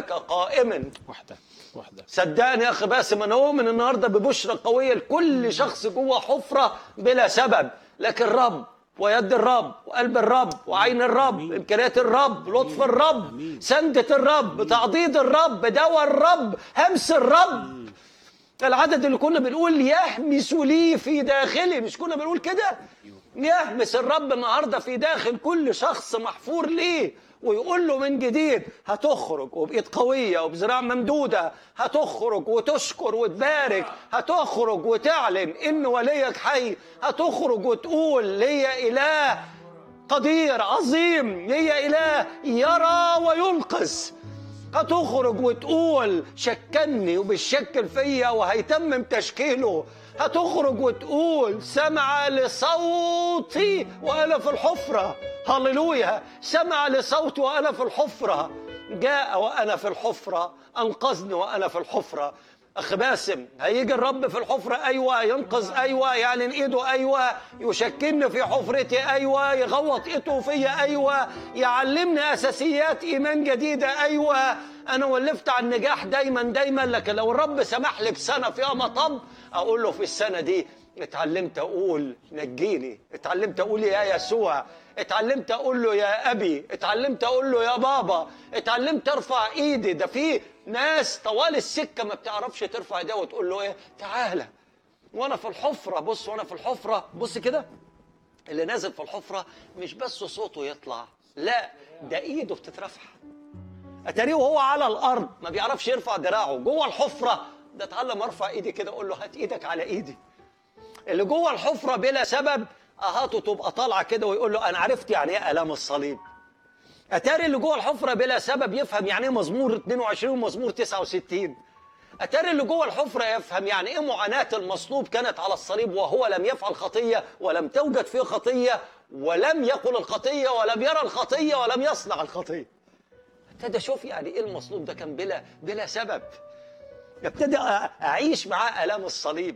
لك قائما وحدك وحدك صدقني يا اخي باسم انا اؤمن النهارده ببشرى قويه لكل شخص جوه حفره بلا سبب لكن الرب ويد الرب وقلب الرب وعين الرب امكانيات الرب لطف الرب سندة الرب تعضيد الرب دواء الرب همس الرب العدد اللي كنا بنقول يهمس لي في داخلي مش كنا بنقول كده يهمس الرب النهارده في داخل كل شخص محفور ليه ويقول له من جديد هتخرج وبإيد قوية وبذراع ممدودة هتخرج وتشكر وتبارك هتخرج وتعلن إن وليك حي هتخرج وتقول ليا إله قدير عظيم ليا إله يرى وينقذ هتخرج وتقول شكني وبالشكل فيا وهيتمم تشكيله هتخرج وتقول سمع لصوتي وانا في الحفره هللويا سمع لصوتي وانا في الحفره جاء وانا في الحفره انقذني وانا في الحفره اخ باسم هيجي الرب في الحفره ايوه ينقذ ايوه يعلن ايده ايوه يشكلني في حفرتي ايوه يغوط ايده فيا ايوه يعلمني اساسيات ايمان جديده ايوه انا ولفت على النجاح دايما دايما لكن لو الرب سمح لي بسنه فيها مطب اقول له في السنه دي اتعلمت اقول نجيني اتعلمت اقول يا يسوع اتعلمت اقول له يا ابي اتعلمت اقول له يا بابا اتعلمت ارفع ايدي ده في ناس طوال السكه ما بتعرفش ترفع ايديها وتقول له ايه تعالى وانا في الحفره بص وانا في الحفره بص كده اللي نازل في الحفره مش بس صوته يطلع لا ده ايده بتترفع اتاريه وهو على الارض ما بيعرفش يرفع دراعه جوه الحفره ده اتعلم ارفع ايدي كده اقول له هات ايدك على ايدي اللي جوه الحفره بلا سبب اهاته تبقى طالعه كده ويقول له انا عرفت يعني ايه الام الصليب اتاري اللي جوه الحفره بلا سبب يفهم يعني ايه مزمور 22 ومزمور 69 اتاري اللي جوه الحفره يفهم يعني ايه معاناه المصلوب كانت على الصليب وهو لم يفعل خطيه ولم توجد فيه خطيه ولم يقل الخطيه ولم يرى الخطيه ولم يصنع الخطيه ابتدى اشوف يعني ايه المصلوب ده كان بلا بلا سبب ابتدى اعيش معاه الام الصليب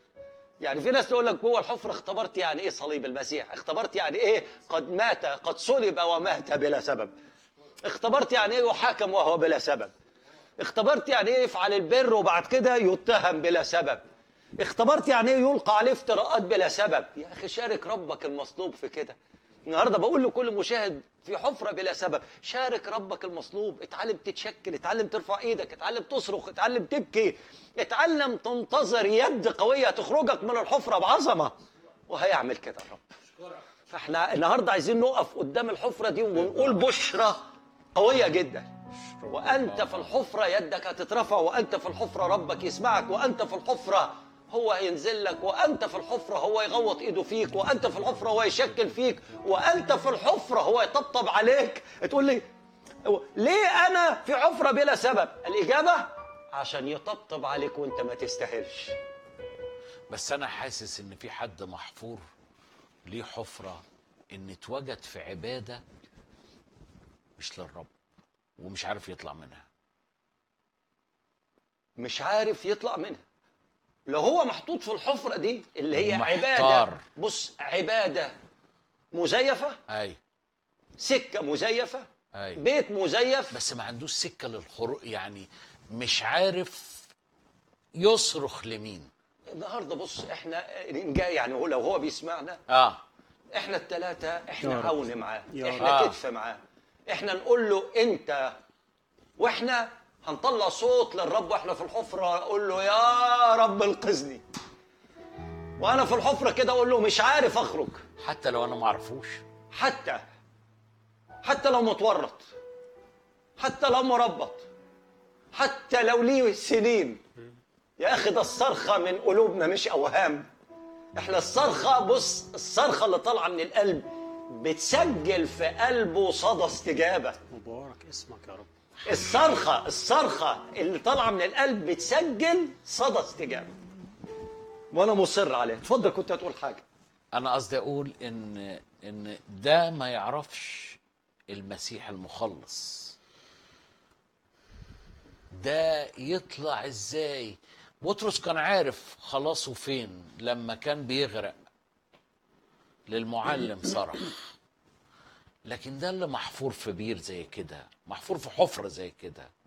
يعني في ناس تقول لك جوه الحفره اختبرت يعني ايه صليب المسيح اختبرت يعني ايه قد مات قد صلب ومات بلا سبب اختبرت يعني ايه يحاكم وهو بلا سبب اختبرت يعني ايه يفعل البر وبعد كده يتهم بلا سبب اختبرت يعني ايه يلقى عليه افتراءات بلا سبب يا اخي شارك ربك المصلوب في كده النهارده بقول لكل مشاهد في حفره بلا سبب شارك ربك المصلوب اتعلم تتشكل اتعلم ترفع ايدك اتعلم تصرخ اتعلم تبكي اتعلم تنتظر يد قويه تخرجك من الحفره بعظمه وهيعمل كده الرب فاحنا النهارده عايزين نقف قدام الحفره دي ونقول بشرى قويه جدا وانت في الحفره يدك هتترفع وانت في الحفره ربك يسمعك وانت في الحفره هو هينزل لك وانت في الحفره هو يغوط ايده فيك وانت في الحفره هو يشكل فيك وانت في الحفره هو يطبطب عليك تقول لي ليه انا في حفره بلا سبب الاجابه عشان يطبطب عليك وانت ما تستاهلش بس انا حاسس ان في حد محفور ليه حفره ان اتوجد في عباده مش للرب ومش عارف يطلع منها مش عارف يطلع منها لو هو محطوط في الحفره دي اللي هي محتار. عباده بص عباده مزيفه اي سكه مزيفه أي. بيت مزيف بس ما عندوش سكه للخروج يعني مش عارف يصرخ لمين النهارده بص احنا جاي يعني هو لو هو بيسمعنا اه احنا الثلاثه احنا يا رب. عون معاه يا احنا رب. كتف معاه احنا نقول له انت واحنا هنطلع صوت للرب واحنا في الحفره اقول له يا رب انقذني وانا في الحفره كده اقول له مش عارف اخرج حتى لو انا ما اعرفوش حتى حتى لو متورط حتى لو مربط حتى لو ليه سنين يا اخي ده الصرخه من قلوبنا مش اوهام احنا الصرخه بص الصرخه اللي طالعه من القلب بتسجل في قلبه صدى استجابه مبارك اسمك يا رب الصرخه الصرخه اللي طالعه من القلب بتسجل صدى استجابه وانا مصر عليها اتفضل كنت هتقول حاجه انا قصدي اقول ان ان ده ما يعرفش المسيح المخلص ده يطلع ازاي بطرس كان عارف خلاصه فين لما كان بيغرق للمعلم صرخ لكن ده اللي محفور في بير زي كده محفور في حفرة زي كده